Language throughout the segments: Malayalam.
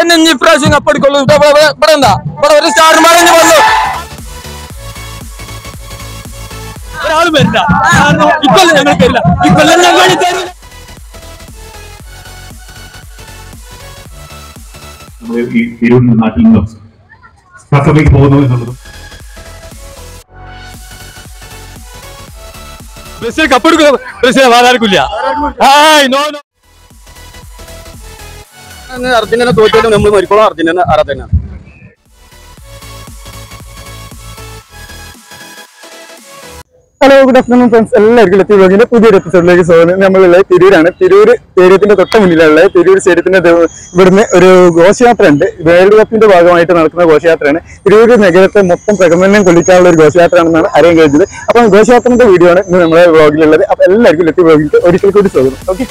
തന്നെ ഇനി ഇപ്രാവശ്യം കപ്പെടുക്കുള്ളൂ ഇവിടെ ഇവിടെ- ഇവിടെ എന്താ ഇവിടെ ഒരു സ്റ്റാർമാർ ഇനി വന്നു ഒരാളും വരില്ല കാരണം ഇക്കൊല്ലം ഞങ്ങൾ തരില്ല ഇക്കൊല്ലം ഞങ്ങൾ തരില്ല നമ്മൾ ഈ തിരൂരിൽ നാട്ടിൽ നിന്ന് ഖത്തറിലേക്ക് പോകുന്നു എന്നുള്ളതും ബ്രസീൽ കപ്പെടുക്കുക ബ്രസീൽ വാതാർക്കില്ല നോ നോ അർജന്റീന തോറ്റാലും നമ്മൾ മരിക്കോളം അർജന്റീന ആരാധന ഹലോ ഗുഡ് ആഫ്റ്റർനൂൺ ഫ്രണ്ട്സ് എല്ലാവർക്കും ലത്തി ബ്ലോഗിന്റെ പുതിയൊരു എപ്പിസോഡിലേക്ക് സ്വാഗതം നമ്മളുള്ളത് തിരൂരാണ് തിരൂർ സ്റ്റേഡിയത്തിന്റെ തൊട്ട മുന്നിലുള്ളത് തിരൂർ സ്റ്റേഡിയത്തിന്റെ ദ- ഇവിടുന്ന് ഒരു ഘോഷയാത്ര ഉണ്ട് വേൾഡ് കപ്പിന്റെ ഭാഗമായിട്ട് നടക്കുന്ന ഘോഷയാത്രയാണ് തിരൂർ നഗരത്തെ മൊത്തം പ്രകമ്പനം കൊള്ളിക്കാനുള്ള ഒരു ഘോഷയാത്രയാണെന്നാണ് അറിയാൻ കഴിഞ്ഞത് അപ്പം ഘോഷയാത്രന്റെ വീഡിയോ ആണ് ഇന്ന് നമ്മുടെ വ്ളോഗിലുള്ളത് അപ്പൊ എല്ലാവർക്കും ലത്തി ബ്ലോഗിലേക്ക് ഒരിക്കൽ കൂടി സ്വാഗതം ഓക്കെ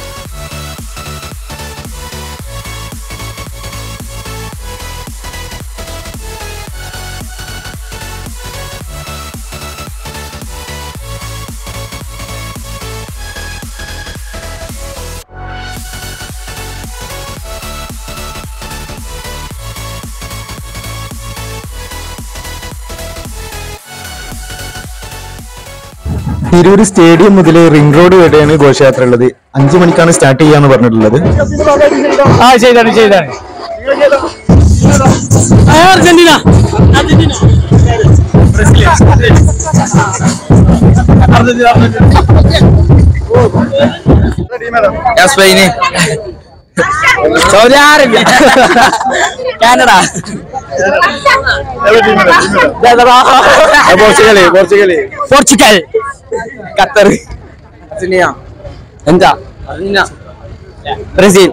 തിരൂർ സ്റ്റേഡിയം മുതൽ റിംഗ് റോഡ് വരെയാണ് ഘോഷയാത്ര ഉള്ളത് അഞ്ചു മണിക്കാണ് സ്റ്റാർട്ട് ചെയ്യാന്ന് പറഞ്ഞിട്ടുള്ളത് ആ ചെയ്താണ് ചെയ്താണ് Argentina Argentina Spain Saudi Arabia Canada Portugal Portugal Portugal Qatar Argentina എന്താ അർജന്റീന ബ്രസീൽ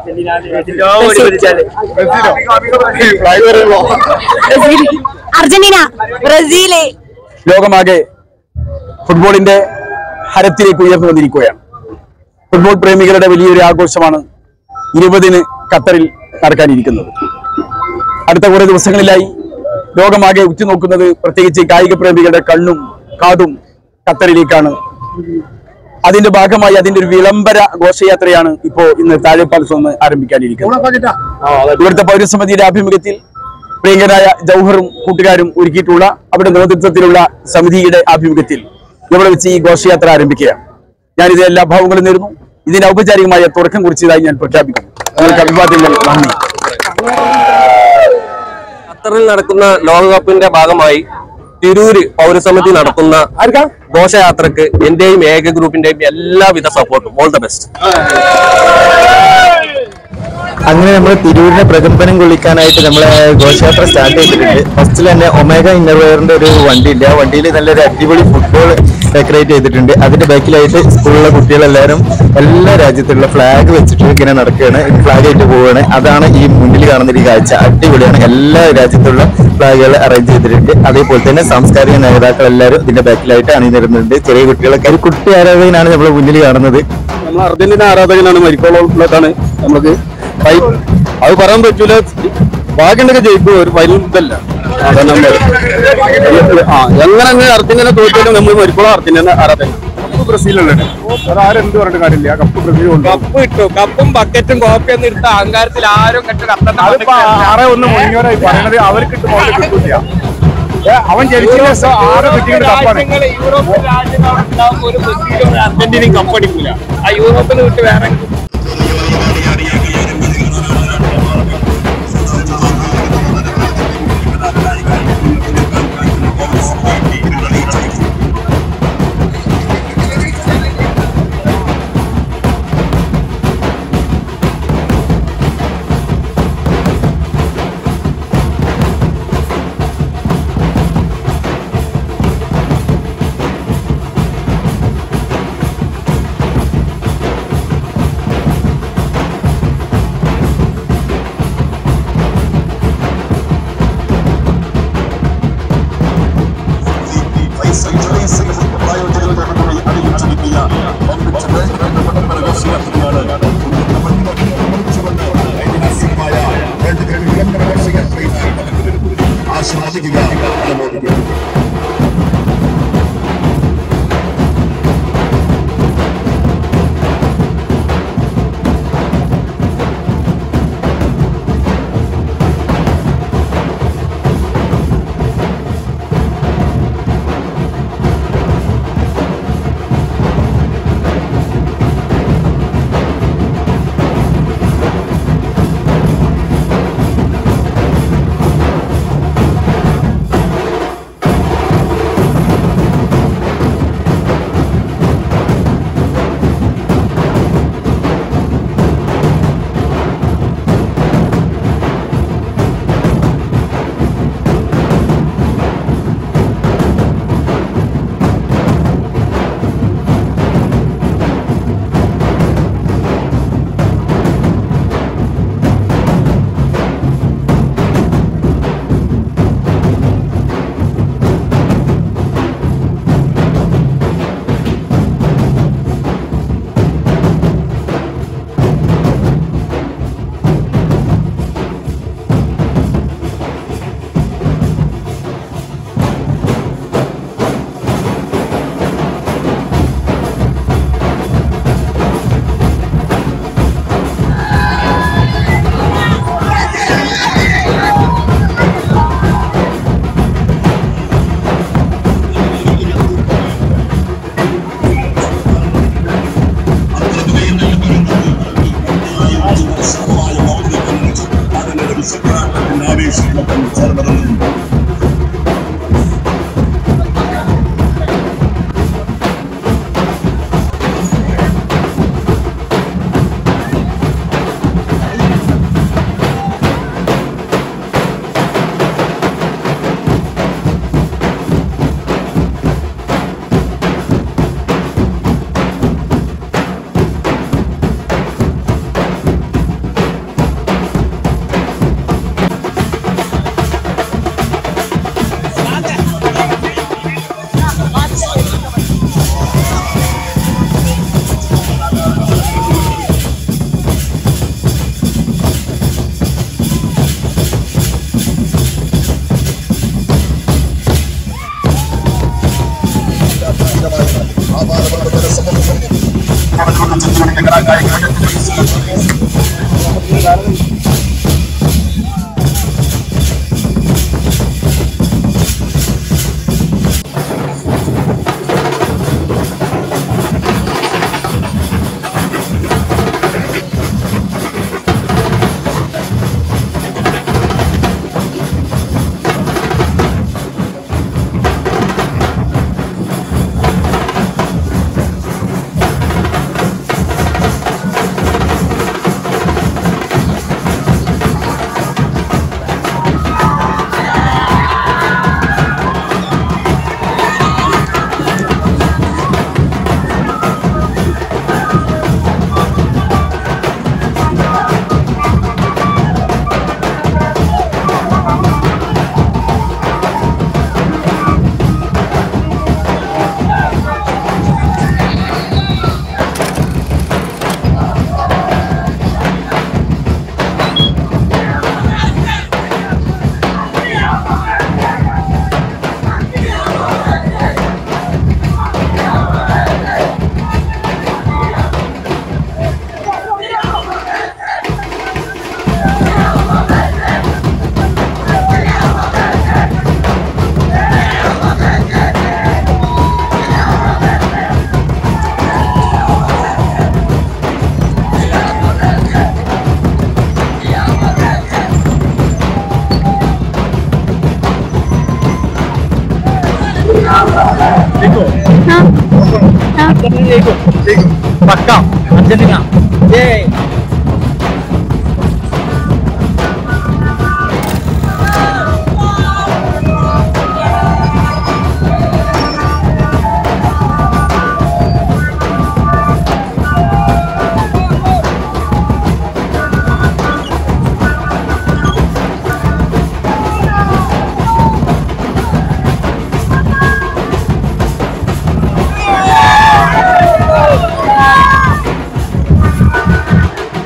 അർജന്റീന ബ്രസീല് ലോകമാകെ ഫുട്ബോളിന്റെ ഹരത്തിലേക്ക് ഉയർന്നു വന്നിരിക്കുകയാണ് ഫുട്ബോൾ പ്രേമികളുടെ വലിയൊരു ആഘോഷമാണ് ഇരുപതിന് ഖത്തറിൽ നടക്കാനിരിക്കുന്നത് അടുത്ത കുറെ ദിവസങ്ങളിലായി ലോകമാകെ ഉറ്റുനോക്കുന്നത് പ്രത്യേകിച്ച് കായിക പ്രേമികളുടെ കണ്ണും കാതും ഖത്തറിലേക്കാണ് അതിന്റെ ഭാഗമായി അതിന്റെ ഒരു വിളംബര ഘോഷയാത്രയാണ് ഇപ്പോ ഇന്ന് താഴെപ്പാലത്ത് നിന്ന് ആരംഭിക്കാനിരിക്കുന്നത് ഇവിടുത്തെ പൗരസമിതിയുടെ ആഭിമുഖ്യത്തിൽ പ്രിയങ്കരായ ജൗഹറും കൂട്ടുകാരും ഒരുക്കിയിട്ടുള്ള അവിടെ നേതൃത്വത്തിലുള്ള സമിതിയുടെ ആഭിമുഖ്യത്തിൽ ഇവിടെ വെച്ച് ഈ ഘോഷയാത്ര ആരംഭിക്കുകയാണ് ഞാനിത് എല്ലാ ഭാവങ്ങളും നേരുന്നു ഇതിന് ഔപചാരികമായ തുടക്കം കുറിച്ചതായി ഞാൻ പ്രഖ്യാപിക്കുന്നു നിങ്ങൾക്ക് അഭിവാദ്യങ്ങൾ നന്ദി ഖത്തറിൽ നടക്കുന്ന ലോകകപ്പിന്റെ ഭാഗമായി തിരൂര് പൗരസമിതി നടത്തുന്ന ഘോഷയാത്രക്ക് എന്റെയും ഏക ഗ്രൂപ്പിന്റെയും എല്ലാവിധ സപ്പോർട്ടും ഓൾ ദ ബെസ്റ്റ് അങ്ങനെ നമ്മൾ തിരൂരിനെ പ്രകമ്പനം കൊള്ളിക്കാനായിട്ട് നമ്മളെ ഘോഷയാത്ര സ്റ്റാർട്ട് ചെയ്തിട്ടുണ്ട് ഫസ്റ്റിൽ തന്നെ ഒമേഗ ഇന്നർവെയറിന്റെ ഒരു വണ്ടിയില്ല ആ വണ്ടിയിൽ നല്ലൊരു അടിപൊളി ഫുട്ബോൾ ഡെക്കറേറ്റ് ചെയ്തിട്ടുണ്ട് അതിന്റെ ബാക്കിലായിട്ട് സ്കൂളിലെ കുട്ടികളെല്ലാവരും എല്ലാ രാജ്യത്തുള്ള ഫ്ലാഗ് വെച്ചിട്ട് ഇങ്ങനെ നടക്കുകയാണ് ഫ്ലാഗ് ആയിട്ട് പോവുകയാണ് അതാണ് ഈ മുന്നിൽ കാണുന്ന ഒരു കാഴ്ച അടിപൊളിയാണ് എല്ലാ രാജ്യത്തുള്ള ഫ്ലാഗുകൾ അറേഞ്ച് ചെയ്തിട്ടുണ്ട് അതേപോലെ തന്നെ സാംസ്കാരിക നേതാക്കൾ എല്ലാവരും ഇതിന്റെ ബാക്കിലായിട്ട് അണിനിരുന്നുണ്ട് ചെറിയ കുട്ടികളൊക്കെ ഒരു കുട്ടി ആരാധകനാണ് നമ്മൾ മുന്നിൽ കാണുന്നത് നമ്മൾ അർജന്റീന ആരാധകനാണ് മരിക്കോളം ഉള്ളതാണ് നമുക്ക് ഫൈ- അത് പറയാൻ പറ്റൂല ഭാഗ്യണ്ടൊക്കെ ജയിക്കും ഒരു ഫൈനൽ ഇതല്ല അതാ നമ്മൾ ആ എങ്ങനെ അങ്ങ് അർജന്റീന തോറ്റാലും നമ്മൾ മരിക്കോളം അർജന്റീന ആരാധന ബ്രസീലുള്ളത് ആരെന്ത് പറഞ്ഞിട്ട് കാര്യമില്ല കപ്പ് ബ്രസീൽ കപ്പ് കിട്ടും കപ്പും ബക്കറ്റും കോപ്പയൊന്നും എടുത്ത അഹങ്കാരത്തിൽ ആരും കെട്ട് അതിപ്പോ ആറെ ഒന്ന് മുന്നോരായി പറയണത് അവർക്ക് കിട്ടുമ്പോൾ കിട്ടൂല ഏ, അവൻ ജനിച്ചതിന് ശേഷം ആറ് കിട്ടിയ കപ്പാണ് യൂറോപ്യൻ രാജ്യങ്ങളുണ്ടാകുമ്പോൾ ഒരു ബ്രസീലും ഒരു അർജന്റീനയും കപ്പടിക്കൂല ആ യൂറോപ്പിന് വിട്ട് വേറെ വിശ്വനാഥത്തിന്റെ ആവേശങ്ങളൊപ്പം ചേർന്നിരുന്നു പക്ക അർജന്റീന ആ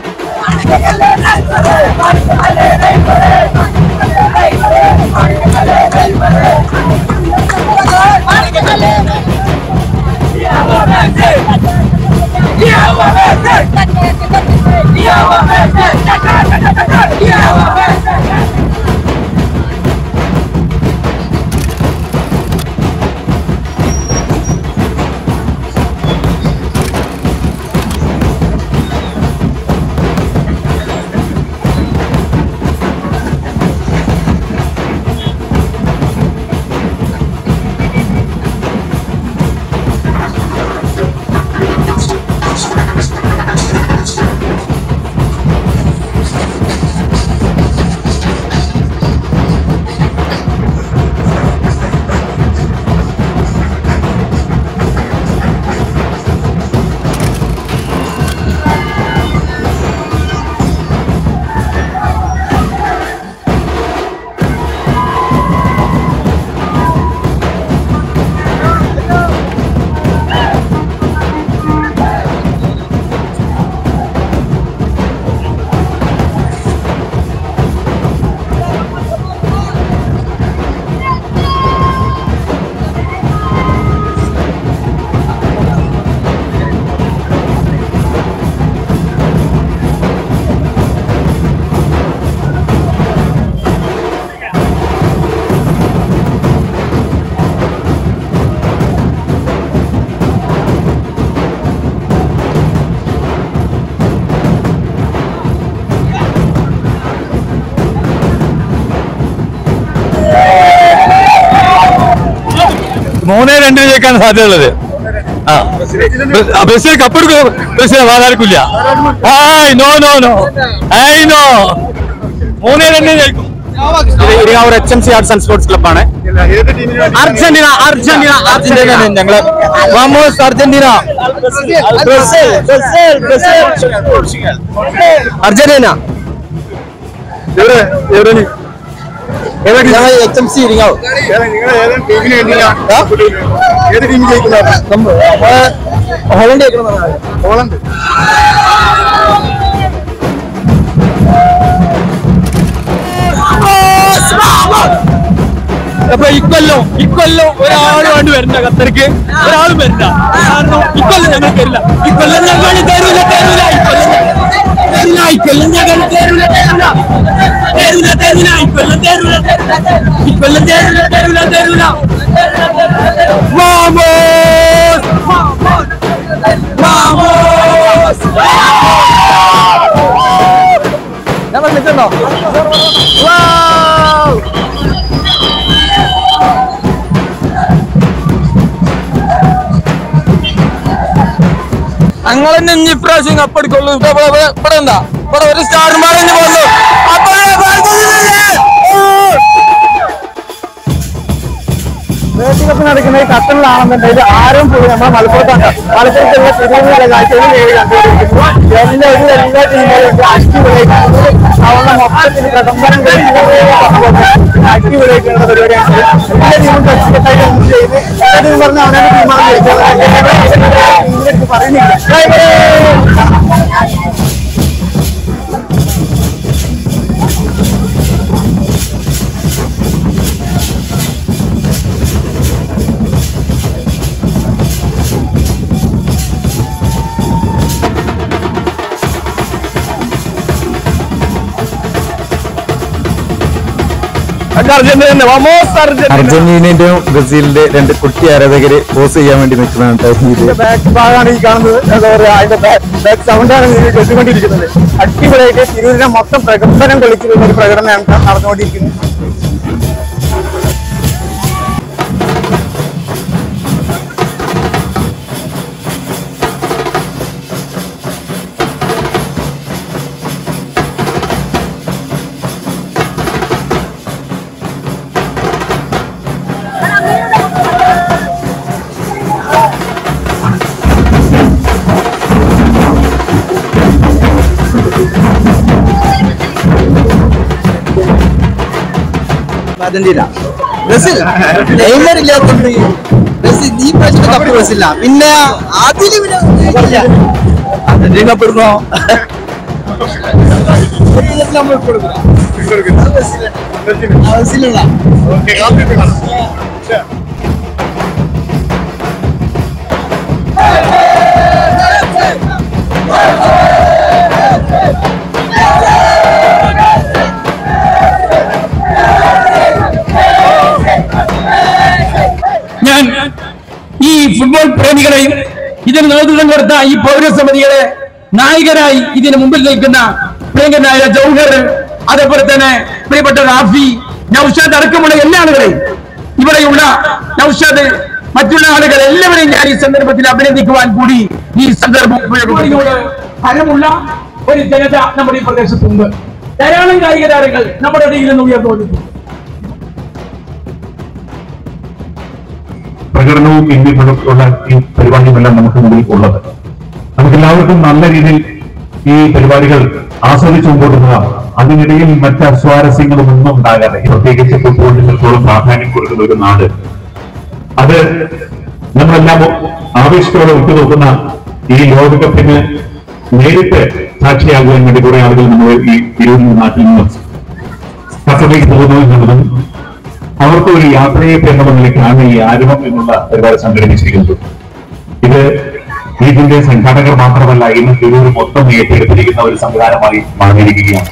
മൂന്നേ രണ്ടിന് ജയിക്കാൻ സാധ്യതയുള്ളത് ആ ബ്ര- ബ്രസീൽ കപ്പെടുക്കും ബ്രസീൽ വാതാർക്കില്ല hi no no no I know മൂന്നേ രണ്ടിന് ജയിക്കും Iringavoor H M C arts and sports ക്ലബ്ബാണ് അർജന്റീന അർജന്റീന അർജന്റീന ഞങ്ങള് വാമോസ് അർജന്റീന അർജന്റീന ഞങ്ങൾ H M C Iringavoor Holland Holland അപ്പൊ ഇക്കൊല്ലം ഇക്കൊല്ലം ഒരാളും കൊണ്ട് വരണ്ട ഖത്തർക്ക് ഒരാളും വരണ്ട കാരണം ഇക്കൊല്ലം ഞങ്ങൾ തരില്ല ഇക്കൊല്ലം ഞങ്ങൾ തരൂല തരൂല ഇക്കൊല്ലം തരൂല ഇക്കൊല്ലം ഞങ്ങൾ തരൂല തരൂല തരൂല തരൂല ഇക്കൊല്ലം തരൂല ഇക്കൊല്ലം തരൂല തരൂല തരൂല വാമോസ് വാമോസ് ഞങ്ങൾ നിൽക്കണ്ടോ ഞങ്ങൾ തന്നെ ഇനി ഇപ്രാവശ്യം കപ്പെടുക്കുള്ളൂ ഇവിടെ ഇവിടെ ഇവിടെ എന്താ ഇവിടെ ഒരു സ്റ്റാർമാർ തന്നെ പോകുന്നു അപ്പോഴേ ഭാരതത്തിലെ വേൾഡ് കപ്പ് നടക്കുന്നത് ഖത്തറിലാണെന്നുണ്ടെങ്കിൽ ആരും പോയി നമ്മുടെ മലപ്പുറത്താണ് മലപ്പുറത്തുള്ള തിരുവനന്തപുരം കാഴ്ചകൾ കണ്ടുകൊണ്ടിരിക്കുന്നു എല്ലാവരും എല്ലാ ടീമുകളും അടിപൊളിയായിട്ട് അവരുടെ മൊത്തത്തിൽ പ്രകമ്പനം അടിപൊളിയായിട്ടുള്ള പരിപാടിയാണ് എല്ലാ ടീമും കഷ്ടപ്പെട്ടായിട്ട് എന്ത് ചെയ്ത് എല്ലാ ടീം പറഞ്ഞ അവരുടെ ടീമാണ് ജയിച്ചത് പറയുന്നില്ല അർജന്റീന വമോസ് അർജന്റീന അർജന്റീനന്റെയും ബ്രസീലിന്റെ രണ്ട് കുട്ടി ആരാധകരെ പോസ് ചെയ്യാൻ വേണ്ടി നിൽക്കുന്നതാണ് കേട്ടോ ഇത് ബാക്ക് ഭാഗമാണ് ഈ കാണുന്നത് എന്താ പറയാ അതിന്റെ ബാക്ക് സൗണ്ടാണ് നിങ്ങൾ കേട്ടുകൊണ്ടിരിക്കുന്നത് അടിപൊളിയായിട്ട് തിരൂരിനെ മൊത്തം പ്രകമ്പനം കൊളിക്കുന്ന ഒരു പ്രകടനമാണ് നടന്നുകൊണ്ടിരിക്കുന്നത് അർജന്റീന ബ്രസീൽ നെയ്മർ ഇല്ലാത്തതുകൊണ്ട് ബ്രസീൽ ഈ പ്രാവശ്യം കപ്പ് ബ്രസീല പിന്നെ അതിന് പിന്നെ ഇല്ല. അർജന്റീന കപ്പെടുന്നോ നമ്മൾ കൊടുക്കണം അത് ബ്രസീലാണ്. ആ, ബ്രസീലുള്ള ഞാൻ ഈ ഫുട്ബോൾ പ്രേമികളെയും ഇതിന് നേതൃത്വം കൊടുത്ത ഈ പൗരസമിതികളെ നായകരായി ഇതിന് മുമ്പിൽ നിൽക്കുന്ന പ്രിയങ്കനായ ജൗഹർ അതേപോലെ തന്നെ പ്രിയപ്പെട്ട റാഫി നൌഷാദ് അടക്കമുള്ള എല്ലാ ആളുകളെയും ഇവിടെയുള്ള നൌഷാദ് മറ്റുള്ള ആളുകൾ എല്ലാവരെയും ഞാൻ ഈ സന്ദർഭത്തിൽ അഭിനന്ദിക്കുവാൻ കൂടി ഈ സന്ദർഭം ഉപയോഗപ്പെടുത്തുന്നു ഫലമുള്ള ഒരു ജനത നമ്മുടെ ഈ പ്രദേശത്തുണ്ട് ധാരാളം കായിക താരങ്ങൾ നമ്മുടെ ഇടയിൽ നിന്ന് ഉയർന്നു വന്നിട്ടുണ്ട് പ്രകടനവും ഇന്ത്യയിലുള്ള ഈ പരിപാടിയുമെല്ലാം നമുക്ക് മുമ്പിൽ ഉള്ളത് നമുക്ക് എല്ലാവർക്കും നല്ല രീതിയിൽ ഈ പരിപാടികൾ ആസ്വദിച്ചു മുമ്പോട്ട് പോകാം അതിനിടയിൽ മറ്റ് അസ്വാരസ്യങ്ങളും ഒന്നും ഉണ്ടാകാതെ പ്രത്യേകിച്ച് ഫുട്ബോളിന് ഇത്രത്തോളം പ്രാധാന്യം കൊടുക്കുന്ന ഒരു നാട് അത് നമ്മളെല്ലാം ആവേശത്തോടെ ഉറ്റുനോക്കുന്ന ഈ ലോകകപ്പിന് നേരിട്ട് സാക്ഷിയാകുവാൻ വേണ്ടി കുറെ ആളുകൾ നമ്മൾ ഈ തിരൂരിൽ നാട്ടിൽ നിന്നും ഖത്തറിലേക്ക് പോകുന്നു എന്നുള്ളതും അവർക്ക് ഒരു യാത്രയെ എന്നുള്ള നിലയ്ക്കാണ് ഈ ആരവം എന്നുള്ള പരിപാടി സംഘടിപ്പിച്ചിരിക്കുന്നത് ഇത് ഇതിന്റെ സംഘാടകർ മാത്രമല്ല ഇന്ന് തിരൂർ മൊത്തം ഏറ്റെടുത്തിരിക്കുന്ന ഒരു സംവിധാനമായി മാറിയിരിക്കുകയാണ്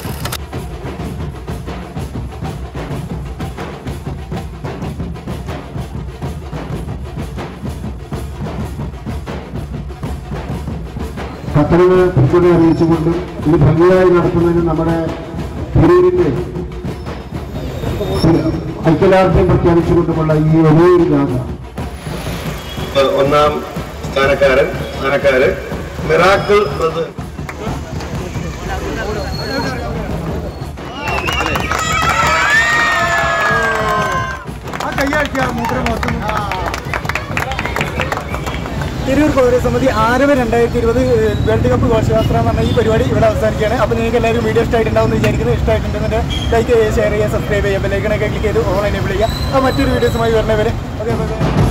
ഖത്തറിന് പിന്തുണ അറിയിച്ചുകൊണ്ട് ഇത് ഭംഗിയായി നടത്തുന്നതിന് നമ്മുടെ തിരൂരിന്റെ ഐക്യദാർഢ്യം പ്രഖ്യാപിച്ചുകൊണ്ടുമുള്ള ഈ വലിയൊരു ജാഥ ഒന്നാം സ്ഥാനക്കാരൻ സ്ഥാനക്കാര് മിറാക്കിൾ ബ്രദർ തിരൂർ പൗരസമിതി ആരവ് രണ്ടായിരത്തി ഇരുപത് വേൾഡ് കപ്പ് ഘോഷയാത്ര എന്ന് പറഞ്ഞ ഈ പരിപാടി ഇവിടെ അവസാനിക്കുകയാണ് അപ്പോൾ നിങ്ങൾക്ക് എല്ലാവരും വീഡിയോ ഇഷ്ടമായിട്ടുണ്ടാവും എന്ന് വിചാരിക്കുന്നു ഇഷ്ടമായിട്ടുണ്ടെങ്കിൽ ലൈക്ക് ചെയ്യുക ഷെയർ ചെയ്യുക സബ്സ്ക്രൈബ് ചെയ്യുക ബെല്ലൈക്കണൊക്കെ ക്ലിക്ക് ചെയ്ത് ഓൺലൈൻ എനേബിൾ ചെയ്യുക അപ്പോൾ മറ്റൊരു വീഡിയോസുമായി വരണവരെ ഓക്കെ